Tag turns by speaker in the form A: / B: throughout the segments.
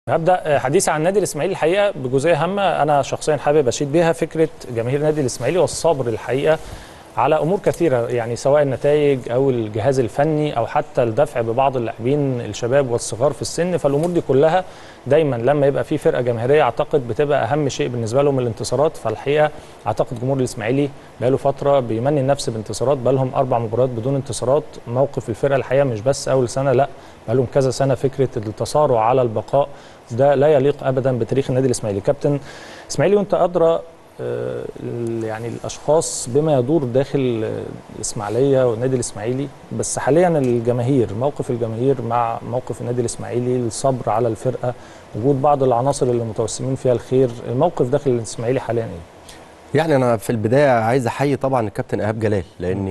A: هبدا حديثي عن النادي الاسماعيلي الحقيقه بجزئيه هامه انا شخصيا حابب اشيد بيها فكره جماهير النادي الاسماعيلي والصبر الحقيقه على امور كثيره يعني سواء النتائج او الجهاز الفني او حتى الدفع ببعض اللاعبين الشباب والصغار في السن فالامور دي كلها دايما لما يبقى في فرقه جماهيريه اعتقد بتبقى اهم شيء بالنسبه لهم الانتصارات فالحقيقه اعتقد جمهور الاسماعيلي بقاله فتره بيمني النفس بانتصارات بقى لهم اربع مباريات بدون انتصارات موقف الفرقه الحقيقه مش بس اول سنه لا بقى لهم كذا سنه فكره التصارع على البقاء ده لا يليق ابدا بتاريخ النادي الاسماعيلي كابتن اسماعيلي وانت ادرى آه، يعني الاشخاص بما يدور داخل آه، الاسماعيليه والنادي الاسماعيلي بس حاليا الجماهير موقف الجماهير مع موقف النادي الاسماعيلي الصبر على الفرقه وجود بعض العناصر اللي متوسمين فيها الخير الموقف داخل الاسماعيلي حاليا ايه
B: يعني انا في البدايه عايز احيي طبعا الكابتن ايهاب جلال لان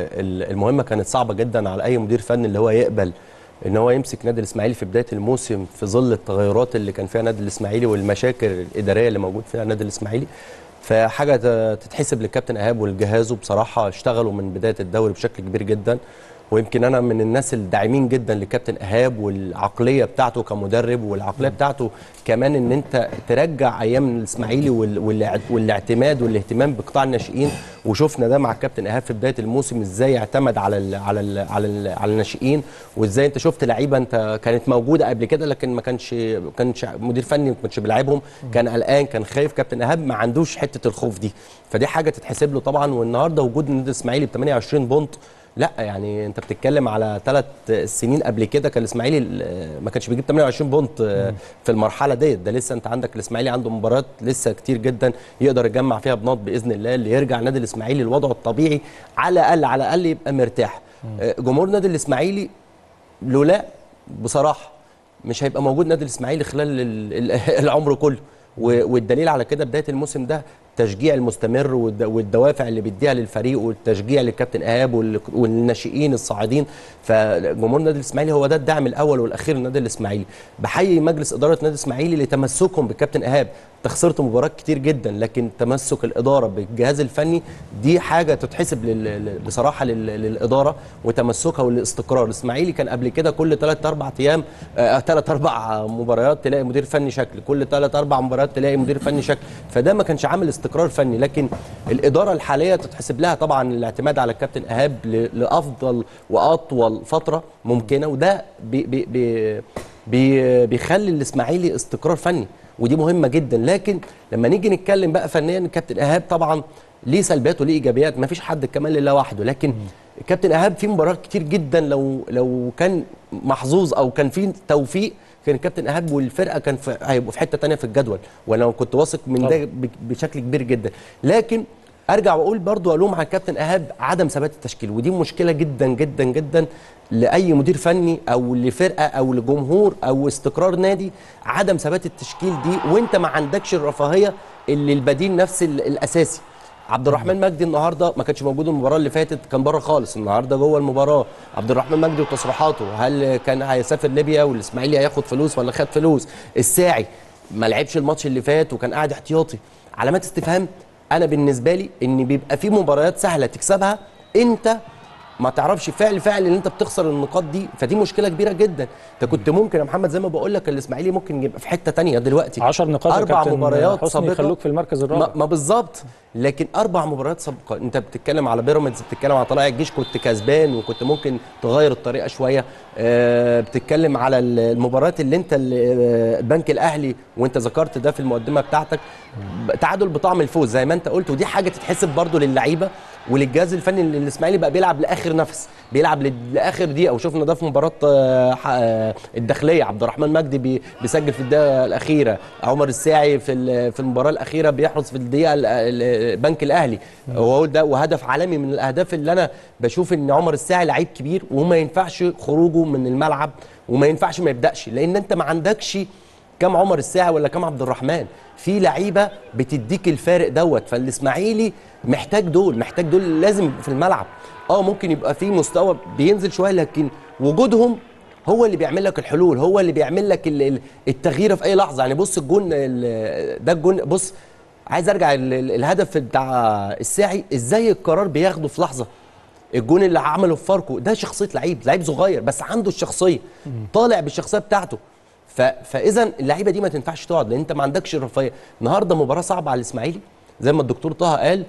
B: المهمه كانت صعبه جدا على اي مدير فني اللي هو يقبل ان هو يمسك نادي الاسماعيلي في بدايه الموسم في ظل التغيرات اللي كان فيها نادي الاسماعيلي والمشاكل الاداريه اللي موجود فيها النادي الاسماعيلي فحاجه تتحسب للكابتن ايهاب والجهازه بصراحه اشتغلوا من بدايه الدوري بشكل كبير جدا ويمكن انا من الناس الداعمين جدا لكابتن ايهاب والعقليه بتاعته كمدرب والعقليه بتاعته كمان ان انت ترجع ايام الاسماعيلي والاعتماد والاهتمام بقطاع الناشئين وشفنا ده مع الكابتن ايهاب في بدايه الموسم ازاي اعتمد على ال على ال على ال على الناشئين وازاي انت شفت لعيبه انت كانت موجوده قبل كده لكن ما كانش ما كانش مدير فني ما كانش بيلعبهم كان قلقان كان خايف كابتن ايهاب ما عندوش حته الخوف دي فدي حاجه تتحسب له طبعا والنهارده وجود النادي الاسماعيلي ب 28 بونت لا يعني انت بتتكلم على ثلاث سنين قبل كده كان الاسماعيلي ما كانش بيجيب 28 بونت في المرحله ديت ده لسه انت عندك الاسماعيلي عنده مباريات لسه كتير جدا يقدر يجمع فيها بنقط باذن الله اللي يرجع النادي الاسماعيلي لوضعه الطبيعي على الاقل على الاقل يبقى مرتاح جمهور النادي الاسماعيلي لولا بصراحه مش هيبقى موجود نادي الاسماعيلي خلال العمر كله والدليل على كده بدايه الموسم ده التشجيع المستمر والدوافع اللي بيديها للفريق والتشجيع للكابتن ايهاب والناشئين الصاعدين فجمهور النادي الاسماعيلي هو ده الدعم الاول والاخير للنادي الاسماعيلي بحيي مجلس اداره النادي الاسماعيلي لتمسكهم بالكابتن ايهاب انت خسرت مباراه كتير جدا لكن تمسك الاداره بالجهاز الفني دي حاجه تتحسب لل... بصراحه لل... للاداره وتمسكها والاستقرار الاسماعيلي كان قبل كده كل 3 4 ايام 3 آه 4 مباريات تلاقي مدير فني شكل كل 3 4 مباريات تلاقي مدير فني شكل فده ما كانش عامل استقرار فني لكن الاداره الحاليه تتحسب لها طبعا الاعتماد على الكابتن ايهاب ل... لافضل واطول فتره ممكنه وده بي... بي... بي... بي... بيخلي الاسماعيلي استقرار فني ودي مهمه جدا لكن لما نيجي نتكلم بقى فنيا الكابتن ايهاب طبعا ليه سلبيات وليه ايجابيات ما فيش حد كمان لله وحده لكن الكابتن ايهاب في مباريات كتير جدا لو لو كان محظوظ او كان في توفيق كان الكابتن ايهاب والفرقه كان في هيبقوا في حته ثانيه في الجدول وانا كنت واثق من ده بشكل كبير جدا لكن ارجع واقول برضو الوم على الكابتن ايهاب عدم ثبات التشكيل ودي مشكله جدا جدا جدا لاي مدير فني او لفرقه او لجمهور او استقرار نادي عدم ثبات التشكيل دي وانت ما عندكش الرفاهيه اللي البديل نفس الاساسي عبد الرحمن مجدي النهارده ما كانش موجود المباراه اللي فاتت كان بره خالص النهارده جوه المباراه عبد الرحمن مجدي وتصريحاته هل كان هيسافر ليبيا والاسماعيلي هياخد فلوس ولا خد فلوس الساعي ما لعبش الماتش اللي فات وكان قاعد احتياطي علامات استفهام انا بالنسبه لي ان بيبقى في مباريات سهله تكسبها انت ما تعرفش فعل فعل ان انت بتخسر النقاط دي فدي مشكله كبيره جدا انت كنت ممكن يا محمد زي ما بقول لك الاسماعيلي ممكن يبقى في حته ثانيه دلوقتي
A: 10 نقاط
B: اربع مباريات
A: سابقه يخلوك في المركز الرابع
B: ما, ما بالظبط لكن اربع مباريات سابقه انت بتتكلم على بيراميدز بتتكلم على طلائع الجيش كنت كسبان وكنت ممكن تغير الطريقه شويه أه بتتكلم على المباريات اللي انت البنك الاهلي وانت ذكرت ده في المقدمه بتاعتك تعادل بطعم الفوز زي ما انت قلت ودي حاجه تتحسب برده للعيبه وللجهاز الفني اللي الاسماعيلي بقى بيلعب لاخر نفس بيلعب لاخر دقيقه وشفنا ده في مباراه الداخليه عبد الرحمن مجدي بيسجل في الدقيقه الاخيره عمر الساعي في في المباراه الاخيره بيحرز في الدقيقه البنك الاهلي وهو ده وهدف عالمي من الاهداف اللي انا بشوف ان عمر الساعي لعيب كبير وما ينفعش خروجه من الملعب وما ينفعش ما يبداش لان انت ما عندكش كم عمر الساعي ولا كم عبد الرحمن في لعيبه بتديك الفارق دوت فالاسماعيلي محتاج دول محتاج دول لازم في الملعب اه ممكن يبقى في مستوى بينزل شويه لكن وجودهم هو اللي بيعمل لك الحلول هو اللي بيعمل لك التغيير في اي لحظه يعني بص الجون ده الجون بص عايز ارجع الهدف بتاع الساعي ازاي القرار بياخده في لحظه الجون اللي عمله في فاركو ده شخصيه لعيب لعيب صغير بس عنده الشخصيه طالع بالشخصيه بتاعته ف... فاذا اللعيبه دي ما تنفعش تقعد لان انت ما عندكش الرفاهيه النهارده مباراه صعبه على الاسماعيلي زي ما الدكتور طه قال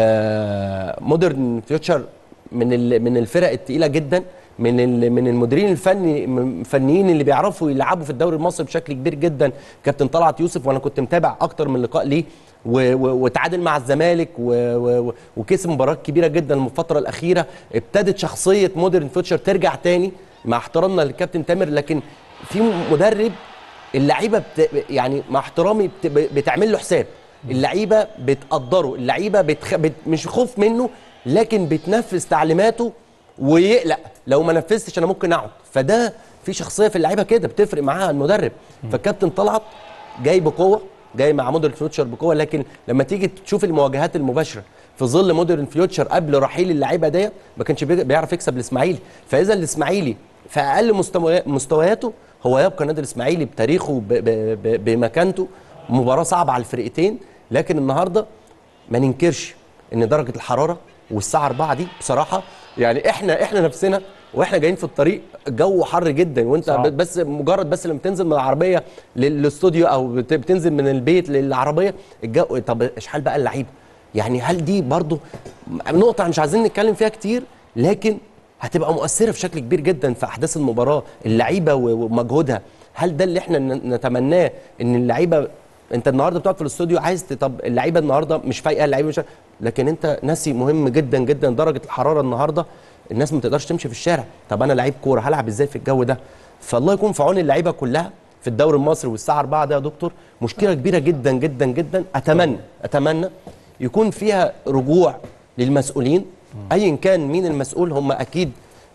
B: آه مودرن فيوتشر من ال... من الفرق الثقيله جدا من ال... من المديرين الفني الفنيين اللي بيعرفوا يلعبوا في الدوري المصري بشكل كبير جدا كابتن طلعت يوسف وانا كنت متابع اكتر من لقاء ليه و- و- وتعادل مع الزمالك و- و- وكسب مباريات كبيره جدا من الفتره الاخيره ابتدت شخصيه مودرن فيوتشر ترجع تاني مع احترامنا للكابتن تامر لكن في مدرب اللعيبه بت... يعني مع احترامي بت... بتعمل له حساب اللعيبه بتقدره اللعيبه بتخ... بت... مش خوف منه لكن بتنفذ تعليماته ويقلق لو ما نفذتش انا ممكن اقعد فده في شخصيه في اللعيبه كده بتفرق معاها المدرب فالكابتن طلعت جاي بقوه جاي مع مودرن فيوتشر بقوه لكن لما تيجي تشوف المواجهات المباشره في ظل مودرن فيوتشر قبل رحيل اللعيبه ديت ما كانش بي- بيعرف يكسب الاسماعيلي فاذا الاسماعيلي في اقل مستوى- مستوياته هو يبقى النادي الاسماعيلي بتاريخه ب- ب- ب- بمكانته مباراه صعبه على الفرقتين لكن النهارده ما ننكرش ان درجه الحراره والساعه 4 دي بصراحه يعني احنا احنا نفسنا واحنا جايين في الطريق الجو حر جدا وانت
A: صعب.
B: بس مجرد بس لما تنزل من العربيه للاستوديو او بت- بتنزل من البيت للعربيه الجو طب اشحال بقى اللعيبه يعني هل دي برضو نقطه مش عايزين نتكلم فيها كتير لكن هتبقى مؤثره في شكل كبير جدا في احداث المباراه اللعيبه و- ومجهودها هل ده اللي احنا ن- نتمناه ان اللعيبه انت النهارده بتقعد في الاستوديو عايز ت- طب اللعيبه النهارده مش فايقه اللعيبه مش لكن انت ناسي مهم جدا جدا درجه الحراره النهارده الناس ما تقدرش تمشي في الشارع طب انا لعيب كوره هلعب ازاي في الجو ده فالله يكون في عون اللعيبه كلها في الدوري المصري والساعه 4 ده يا دكتور مشكله كبيره جدا جدا جدا اتمنى اتمنى يكون فيها رجوع للمسؤولين ايا كان مين المسؤول هم اكيد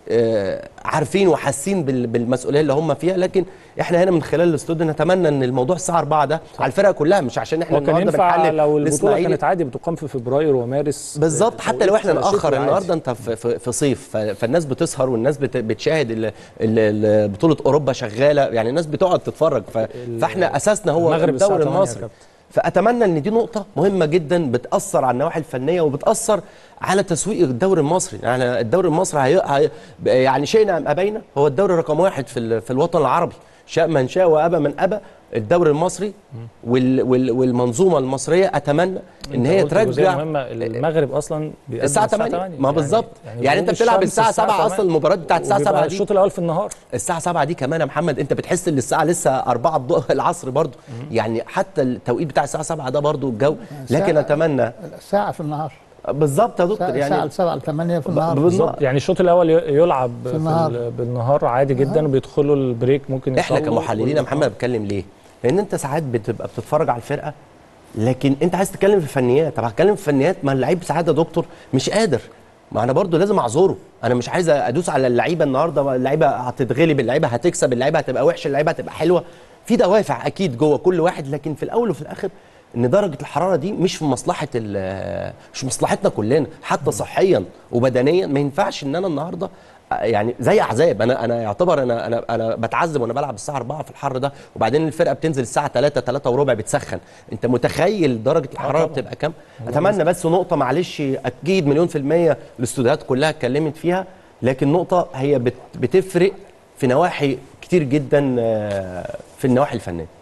B: آه، عارفين وحاسين بال- بالمسؤوليه اللي هم فيها لكن احنا هنا من خلال الاستوديو نتمنى ان الموضوع الساعه 4 ده على الفرقه كلها مش عشان احنا
A: هو كان
B: النهارده
A: ينفع
B: بنحلل
A: لو البطوله
B: الإسماعيلي.
A: كانت عادي بتقام في فبراير ومارس
B: بالظبط حتى لو احنا
A: توقيت
B: ناخر
A: شتوي عادي.
B: النهارده انت في, في, في صيف ف- فالناس بتسهر والناس بت- بتشاهد ال- ال- ال- بطوله اوروبا شغاله يعني الناس بتقعد تتفرج ف- فاحنا اساسنا هو
A: المغرب الساعة
B: الدوري
A: 8 يا
B: المصري
A: كابتن.
B: فاتمنى ان دي نقطه مهمه جدا بتاثر على النواحي الفنيه وبتاثر على تسويق الدوري المصري يعني الدوري المصري هي... هي... يعني شئنا ام ابينا هو الدوري رقم واحد في, ال... في الوطن العربي شاء من شاء وابى من ابى الدوري المصري وال... وال... والمنظومه المصريه اتمنى ان
A: انت
B: هي
A: قلت جزئية
B: ترجع
A: مهمة المغرب اصلا بيقدم
B: الساعه 8 ما بالظبط يعني, انت
A: غروب
B: بتلعب
A: الشمس
B: الساعه 7 اصلا المباراه بتاعت الساعه
A: وبيبقى
B: 7 دي
A: الشوط الاول في النهار
B: الساعة 7 دي كمان يا محمد انت بتحس ان الساعة لسه 4 الضوء العصر برضو يعني حتى التوقيت بتاع الساعة 7 ده برضو الجو لكن
C: ساعة.
B: اتمنى
C: ساعة في النهار
B: بالظبط يا دكتور
C: ساعة
B: يعني
C: يعني 7 ل 8 في النهار
B: بالظبط
A: يعني الشوط الاول ي- يلعب في
C: النهار.
A: ال- بالنهار عادي جدا وبيدخلوا البريك ممكن
B: احنا
A: يصلوا
B: كمحللين يا
A: وال-
B: محمد بتكلم ليه؟ لان انت ساعات بتبقى بتتفرج على الفرقة لكن انت عايز تتكلم في الفنيات طب هتكلم في الفنيات ما اللعيب ساعات يا دكتور مش قادر ما انا برضو لازم اعذره انا مش عايز ادوس على اللعيبه النهارده اللعيبه هتتغلب اللعيبه هتكسب اللعيبه هتبقى وحشه اللعيبه هتبقى حلوه في دوافع اكيد جوه كل واحد لكن في الاول وفي الاخر ان درجه الحراره دي مش في مصلحه ال- مش في مصلحتنا كلنا حتى صحيا وبدنيا ما ينفعش ان انا النهارده يعني زي عذاب انا انا يعتبر انا انا انا بتعذب وانا بلعب الساعه 4 في الحر ده وبعدين الفرقه بتنزل الساعه 3 3 وربع بتسخن انت متخيل درجه الحراره
A: طبعاً.
B: بتبقى كام اتمنى بس نقطه معلش اكيد مليون في الميه الاستوديوهات كلها اتكلمت فيها لكن نقطه هي بت- بتفرق في نواحي كتير جدا آه، في النواحي الفنيه